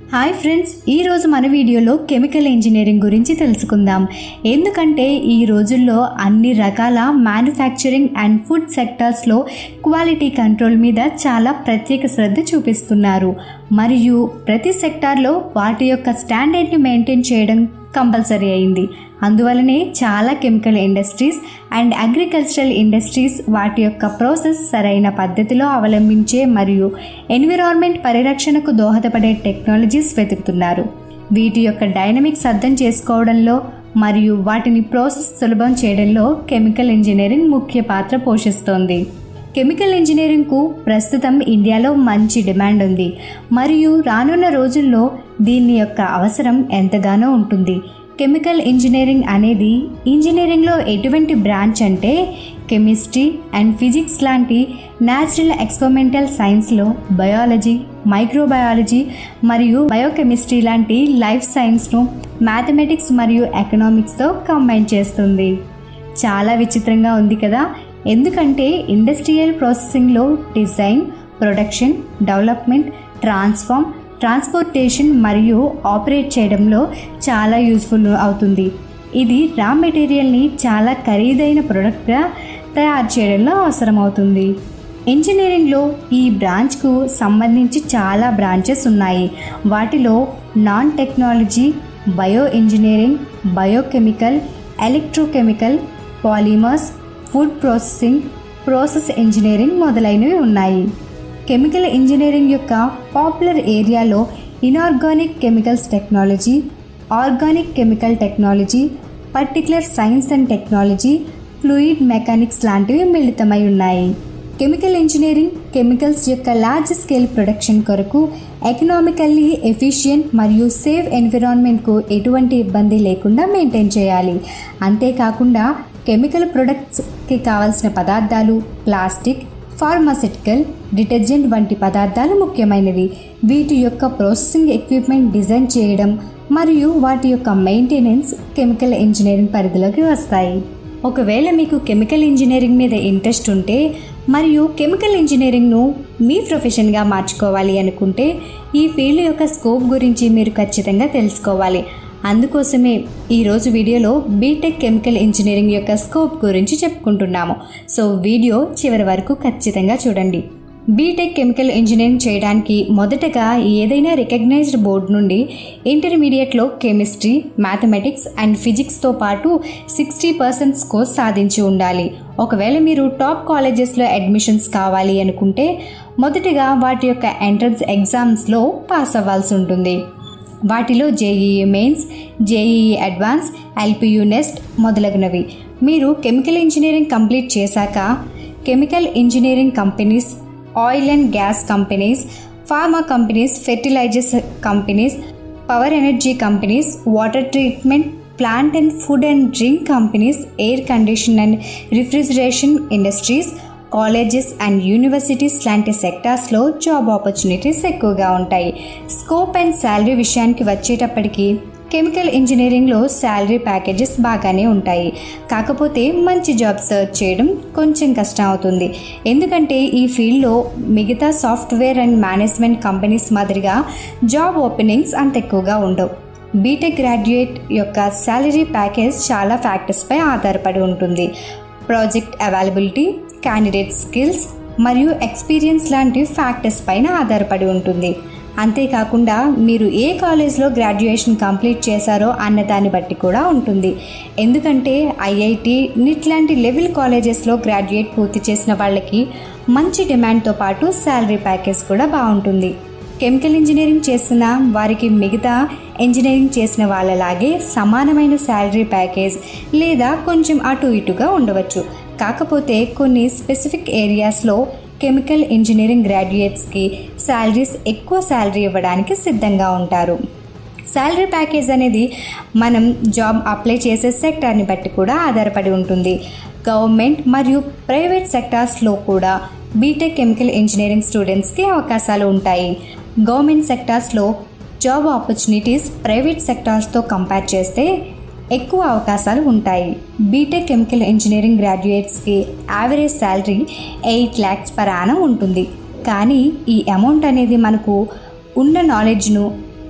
hi friends ఈరోజు మన వీడియోలో కెమికల్ ఇంజనీరింగ్ గురించి తెలుసుకుందాం ఎందుకంటే ఈ రోజుల్లో అన్ని రకాల మ్యానుఫ్యాక్చరింగ్ అండ్ ఫుడ్ సెక్టార్స్లో క్వాలిటీ కంట్రోల్ మీద చాలా ప్రత్యేక శ్రద్ధ చూపిస్తున్నారు మరియు ప్రతి సెక్టార్లో వాటి యొక్క స్టాండర్డ్ని మెయింటైన్ చేయడం కంపల్సరీ అయింది అందువలనే చాలా chemical industries and agricultural industries వాటి యొక్క ప్రాసెస్ సరైన పద్ధతిలో అవలంబించే మరియు ఎన్విరాన్మెంట్ పరిరక్షణకు దోహదపడే టెక్నాలజీస్ వెతుకుతున్నారు వీటి యొక్క డైనమిక్స్ అర్థం చేసుకోవడంలో మరియు వాటిని ప్రాసెస్ సులభం చేయడంలో కెమికల్ ఇంజనీరింగ్ ముఖ్య పాత్ర పోషిస్తోంది కెమికల్ ఇంజనీరింగ్కు ప్రస్తుతం ఇండియాలో మంచి డిమాండ్ ఉంది మరియు రానున్న రోజుల్లో దీని యొక్క అవసరం ఎంతగానో ఉంటుంది కెమికల్ ఇంజనీరింగ్ అనేది ఇంజనీరింగ్లో ఎటువంటి బ్రాంచ్ అంటే కెమిస్ట్రీ అండ్ ఫిజిక్స్ లాంటి న్యాచురల్ ఎక్స్పెరిమెంటల్ సైన్స్లో బయాలజీ మైక్రోబయాలజీ మరియు బయోకెమిస్ట్రీ లాంటి లైఫ్ సైన్స్ను మ్యాథమెటిక్స్ మరియు ఎకనామిక్స్తో కంబైన్ చేస్తుంది చాలా విచిత్రంగా ఉంది కదా ఎందుకంటే ఇండస్ట్రియల్ ప్రాసెసింగ్లో design production development transform transportation మరియు ఆపరేట్ చేయడంలో చాలా యూస్ఫుల్ అవుతుంది ఇది రా మెటీరియల్ని చాలా ఖరీదైన ప్రోడక్ట్గా తయారు చేయడంలో అవసరమవుతుంది ఇంజనీరింగ్లో ఈ బ్రాంచ్కు సంబంధించి చాలా బ్రాంచెస్ ఉన్నాయి వాటిలో nano technology bio engineering biochemical electrochemical polymers food processing process engineering మొదలైనవి ఉన్నాయి కెమికల్ ఇంజనీరింగ్ యొక్క పాపులర్ ఏరియాలో inorganic chemicals technology organic chemical technology particular science and technology fluid mechanics లాంటివి మిళితమై ఉన్నాయి కెమికల్ ఇంజనీరింగ్ కెమికల్స్ యొక్క లార్జ్ స్కేల్ ప్రొడక్షన్ కొరకు economically efficient మరియు సేఫ్ ఎన్విరాన్మెంట్కు ఎటువంటి ఇబ్బంది లేకుండా మెయింటైన్ చేయాలి అంతేకాకుండా కెమికల్ ప్రొడక్ట్స్కి కావాల్సిన పదార్థాలు ప్లాస్టిక్ ఫార్మాసిటికల్ డిటర్జెంట్ వంటి పదార్థాలు ముఖ్యమైనవి వీటి యొక్క ప్రాసెసింగ్ ఎక్విప్మెంట్ డిజైన్ చేయడం మరియు వాటి యొక్క మెయింటెనెన్స్ కెమికల్ ఇంజనీరింగ్ పరిధిలోకి వస్తాయి ఒకవేళ మీకు కెమికల్ ఇంజనీరింగ్ మీద ఇంట్రెస్ట్ ఉంటే మరియు కెమికల్ ఇంజనీరింగ్ను మీ ప్రొఫెషన్గా మార్చుకోవాలి అనుకుంటే ఈ ఫీల్డ్ యొక్క స్కోప్ గురించి మీరు ఖచ్చితంగా తెలుసుకోవాలి అందుకోసమే ఈరోజు వీడియోలో బీటెక్ కెమికల్ ఇంజనీరింగ్ యొక్క స్కోప్ గురించి చెప్పుకుంటున్నాము సో వీడియో చివరి వరకు ఖచ్చితంగా చూడండి బీటెక్ కెమికల్ ఇంజనీరింగ్ చేయడానికి మొదటగా ఏదైనా రికగ్నైజ్డ్ బోర్డు నుండి ఇంటర్మీడియట్లో కెమిస్ట్రీ మ్యాథమెటిక్స్ అండ్ ఫిజిక్స్తో పాటు సిక్స్టీ పర్సెంట్ స్కోర్ సాధించి ఉండాలి ఒకవేళ మీరు టాప్ కాలేజెస్లో అడ్మిషన్స్ కావాలి అనుకుంటే మొదటగా వాటి యొక్క ఎంట్రన్స్ ఎగ్జామ్స్లో పాస్ అవ్వాల్సి ఉంటుంది వాటిలో JEE mains JEE advance LPU NEST మొదలగునవి మీరు కెమికల్ ఇంజనీరింగ్ కంప్లీట్ చేశాక chemical engineering companies oil and gas companies pharma companies fertilizers companies power energy companies water treatment plant and food and drink companies air condition and refrigeration industries colleges and universities లాంటి సెక్టార్స్లో job opportunities ఎక్కువగా ఉంటాయి scope and salary విషయానికి వచ్చేటప్పటికి chemical ఇంజనీరింగ్లో salary packages బాగానే ఉంటాయి కాకపోతే మంచి జాబ్ సర్చ్ చేయడం కొంచెం కష్టం అవుతుంది ఎందుకంటే ఈ ఫీల్డ్లో మిగతా సాఫ్ట్వేర్ అండ్ మేనేజ్మెంట్ కంపెనీస్ మాదిరిగా జాబ్ ఓపెనింగ్స్ అంత ఎక్కువగా ఉండవు బీటెక్ గ్రాడ్యుయేట్ యొక్క శాలరీ ప్యాకేజ్ చాలా ఫ్యాక్టర్స్పై ఆధారపడి ఉంటుంది ప్రాజెక్ట్ అవైలబిలిటీ క్యాండిడేట్ స్కిల్స్ మరియు ఎక్స్పీరియన్స్ లాంటి ఫ్యాక్టర్స్ పైన ఆధారపడి ఉంటుంది అంతేకాకుండా మీరు ఏ కాలేజ్లో గ్రాడ్యుయేషన్ కంప్లీట్ చేశారో అన్న దాన్ని బట్టి కూడా ఉంటుంది ఎందుకంటే ఐఐటి నిట్ లాంటి లెవెల్ కాలేజెస్లో గ్రాడ్యుయేట్ పూర్తి చేసిన వాళ్ళకి మంచి డిమాండ్తో పాటు శాలరీ ప్యాకేజ్ కూడా బాగుంటుంది కెమికల్ ఇంజనీరింగ్ చేసిన వారికి మిగతా ఇంజనీరింగ్ చేసిన వాళ్ళలాగే సమానమైన శాలరీ ప్యాకేజ్ లేదా కొంచెం అటు ఇటుగా ఉండవచ్చు కాకపోతే కొన్ని స్పెసిఫిక్ ఏరియాస్లో కెమికల్ ఇంజనీరింగ్ గ్రాడ్యుయేట్స్కి శాలరీస్ ఎక్కువ శాలరీ ఇవ్వడానికి సిద్ధంగా ఉంటారు శాలరీ ప్యాకేజ్ అనేది మనం జాబ్ అప్లై చేసే సెక్టార్ని బట్టి కూడా ఆధారపడి ఉంటుంది గవర్నమెంట్ మరియు ప్రైవేట్ సెక్టార్స్లో కూడా బీటెక్ కెమికల్ ఇంజనీరింగ్ స్టూడెంట్స్కి అవకాశాలు ఉంటాయి గవర్నమెంట్ సెక్టార్స్లో జాబ్ ఆపర్చునిటీస్ ప్రైవేట్ సెక్టార్స్తో కంపేర్ చేస్తే ఎక్కువ అవకాశాలు ఉంటాయి బీటెక్ కెమికల్ ఇంజనీరింగ్ గ్రాడ్యుయేట్స్కి average salary eight lakhs per annum ఉంటుంది కానీ ఈ అమౌంట్ అనేది మనకు ఉన్న నాలెడ్జ్ను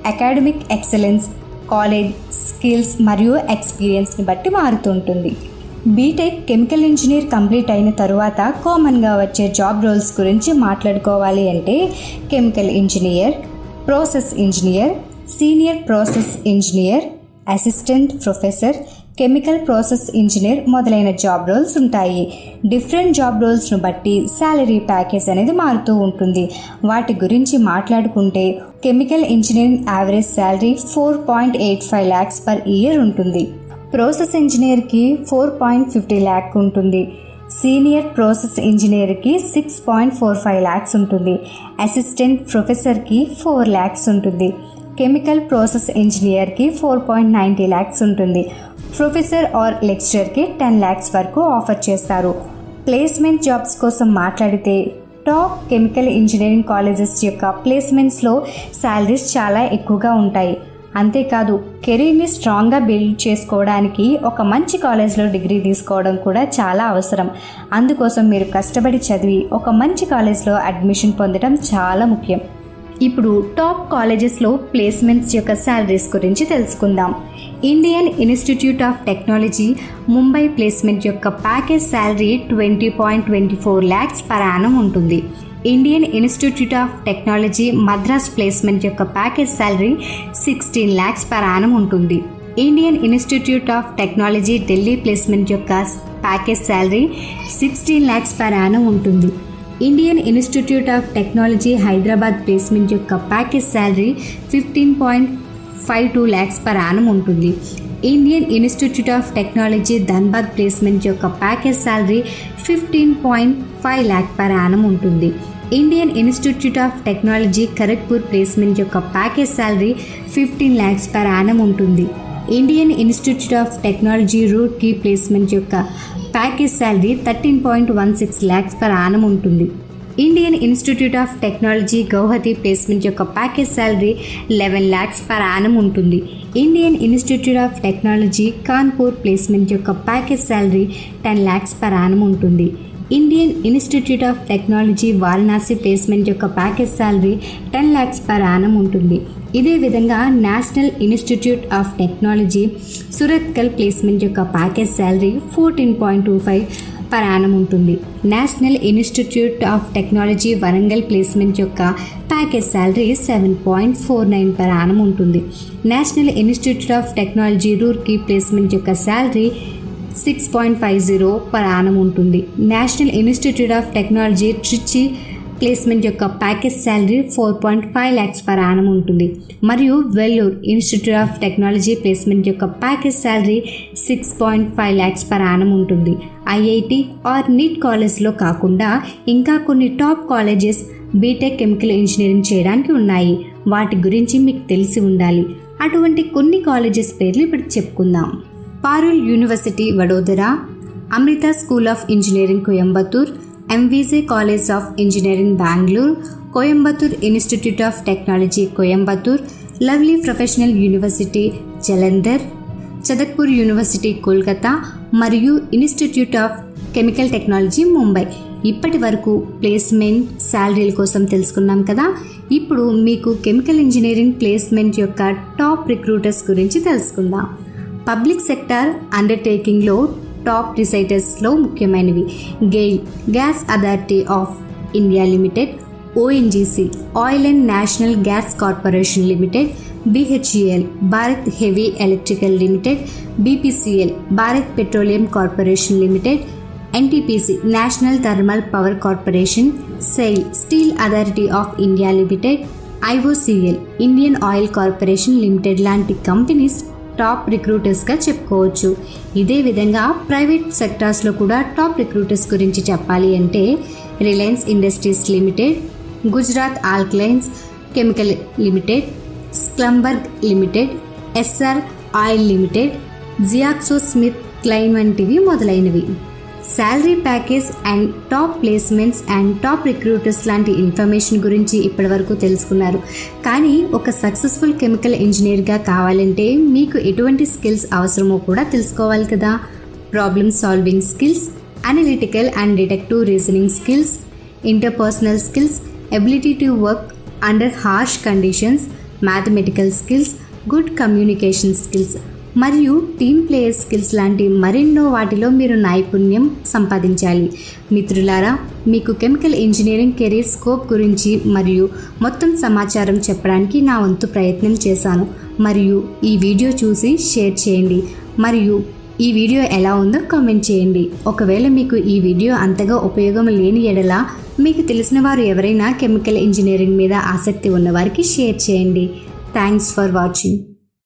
అకాడమిక్ ఎక్సలెన్స్ కాలేజ్ స్కిల్స్ మరియు ఎక్స్పీరియన్స్ని బట్టి మారుతుంటుంది బీటెక్ కెమికల్ ఇంజనీర్ కంప్లీట్ అయిన తరువాత కామన్గా వచ్చే జాబ్ రోల్స్ గురించి మాట్లాడుకోవాలి అంటే chemical engineer process engineer senior process engineer assistant professor chemical process engineer మొదలైన జాబ్ రోల్స్ ఉంటాయి డిఫరెంట్ జాబ్ రోల్స్ను బట్టి శాలరీ ప్యాకేజ్ అనేది మారుతూ ఉంటుంది వాటి గురించి మాట్లాడుకుంటే chemical engineering average salary four point eight five lakhs per year ఉంటుంది ప్రాసెస్ ఇంజనీర్కి ఫోర్ పాయింట్ ఫిఫ్టీ ల్యాక్ ఉంటుంది సీనియర్ ప్రాసెస్ ఇంజనీర్కి six point four five lakhs ఉంటుంది అసిస్టెంట్ ప్రొఫెసర్కి ఫోర్ ల్యాక్స్ ఉంటుంది కెమికల్ ప్రాసెస్ ఇంజనీర్కి ఫోర్ పాయింట్ నైంటీ ల్యాక్స్ ఉంటుంది ప్రొఫెసర్ ఆర్ లెక్చరర్కి టెన్ ల్యాక్స్ వరకు ఆఫర్ చేస్తారు ప్లేస్మెంట్ జాబ్స్ కోసం మాట్లాడితే టాప్ కెమికల్ ఇంజనీరింగ్ కాలేజెస్ యొక్క ప్లేస్మెంట్స్లో శాలరీస్ చాలా ఎక్కువగా ఉంటాయి అంతేకాదు కెరీర్ని స్ట్రాంగ్గా బిల్డ్ చేసుకోవడానికి ఒక మంచి కాలేజ్లో డిగ్రీ తీసుకోవడం కూడా చాలా అవసరం అందుకోసం మీరు కష్టపడి చదివి ఒక మంచి కాలేజ్లో అడ్మిషన్ పొందడం చాలా ముఖ్యం ఇప్పుడు టాప్ కాలేజెస్లో ప్లేస్మెంట్స్ యొక్క శాలరీస్ గురించి తెలుసుకుందాం Indian Institute of Technology Mumbai placement యొక్క package salary twenty point twenty four lakhs per annum ఉంటుంది Indian Institute of Technology Madras placement యొక్క package salary sixteen lakhs per annum ఉంటుంది Indian Institute of Technology Delhi placement యొక్క package salary sixteen lakhs per annum ఉంటుంది Indian Institute of Technology Hyderabad placement యొక్క package salary fifteen point five two lakhs per annum ఉంటుంది Indian Institute of technology Dhanbad placement యొక్క package salary fifteen point five lakh per annum ఉంటుంది Indian Institute of Technology Kharagpur placement యొక్క package salary fifteen lakhs per annum ఉంటుంది Indian Institute of Technology Roorkee placement యొక్క package salary thirteen point one six lakhs per annum ఉంటుంది Indian Institute of Technology Guwahati placement యొక్క package salary eleven lakhs per annum ఉంటుంది Indian Institute of Technology Kanpur placement యొక్క package salary ten lakhs per annum ఉంటుంది Indian Institute of Technology Varanasi placement యొక్క package salary ten lakhs per annum ఉంటుంది ఇదే విధంగా National Institute of Technology Surathkal placement యొక్క package salary fourteen point two five per annum ఉంటుంది National Institute of Technology Warangal placement యొక్క package salary seven point four nine per annum ఉంటుంది National Institute of Technology Roorkee placement యొక్క salary six point five zero per annum ఉంటుంది National Institute of Technology Trichy placement యొక్క package salary four point five lakhs per annum ఉంటుంది మరియు Vellore Institute of Technology placement యొక్క package salary six point five lakhs per annum ఉంటుంది IIT or NIT కాలేజ్లో కాకుండా ఇంకా కొన్ని top colleges B Tech chemical engineering చేయడానికి ఉన్నాయి వాటి గురించి మీకు తెలిసి ఉండాలి అటువంటి కొన్ని కాలేజెస్ పేర్లు ఇప్పుడు చెప్పుకుందాం Parul University Vadodara Amrita School of Engineering Coimbatore MVJ College of Engineering Bengaluru Coimbatore Institute of Technology Coimbatore Lovely Professional University Jalandhar Jadavpur University Kolkata మరియు Institute of Chemical Technology Mumbai ఇప్పటి వరకు ప్లేస్మెంట్ శాలరీల కోసం తెలుసుకున్నాం కదా ఇప్పుడు మీకు కెమికల్ ఇంజనీరింగ్ ప్లేస్మెంట్ యొక్క టాప్ రిక్రూటర్స్ గురించి తెలుసుకుందాం పబ్లిక్ సెక్టార్ అండర్టేకింగ్లో టాప్ రిసైటర్స్లో ముఖ్యమైనవి GAIL Gas Authority of India Limited ONGC Oil and National Gas corporation limited BHEL Bharat Heavy Electrical Limited BPCL Bharat Petroleum Corporation Limited NTPC National Thermal Power Corporation SAIL Steel Authority of India Limited IOCL Indian Oil Corporation Limited లాంటి companies top రిక్రూటర్స్గా చెప్పుకోవచ్చు ఇదే విధంగా private సెక్టార్స్లో కూడా top recruiters గురించి చెప్పాలి అంటే Reliance Industries Limited Gujarat Alkalines Chemical Limited Schlumberger Limited Essar Oil Limited Glaxo Smith Kline వంటివి మొదలైనవి salary package and top placements and top recruiters లాంటి ఇన్ఫర్మేషన్ గురించి ఇప్పటివరకు తెలుసుకున్నారు కానీ ఒక సక్సెస్ఫుల్ కెమికల్ ఇంజనీర్గా కావాలంటే మీకు ఎటువంటి స్కిల్స్ అవసరమో కూడా తెలుసుకోవాలి కదా problem solving skills analytical and detective reasoning skills interpersonal skills ability to work under harsh conditions mathematical skills good communication skills మరియు టీమ్ ప్లేయర్ స్కిల్స్ లాంటి మరెన్నో వాటిలో మీరు నైపుణ్యం సంపాదించాలి మిత్రులారా మీకు కెమికల్ ఇంజనీరింగ్ కెరీర్ స్కోప్ గురించి మరియు మొత్తం సమాచారం చెప్పడానికి నా వంతు ప్రయత్నం చేశాను మరియు ఈ వీడియో చూసి షేర్ చేయండి మరియు ఈ వీడియో ఎలా ఉందో కామెంట్ చేయండి ఒకవేళ మీకు ఈ వీడియో అంతగా ఉపయోగం లేని ఎడల మీకు తెలిసిన వారు ఎవరైనా కెమికల్ ఇంజనీరింగ్ మీద ఆసక్తి ఉన్నవారికి షేర్ చేయండి థ్యాంక్స్ ఫర్ వాచింగ్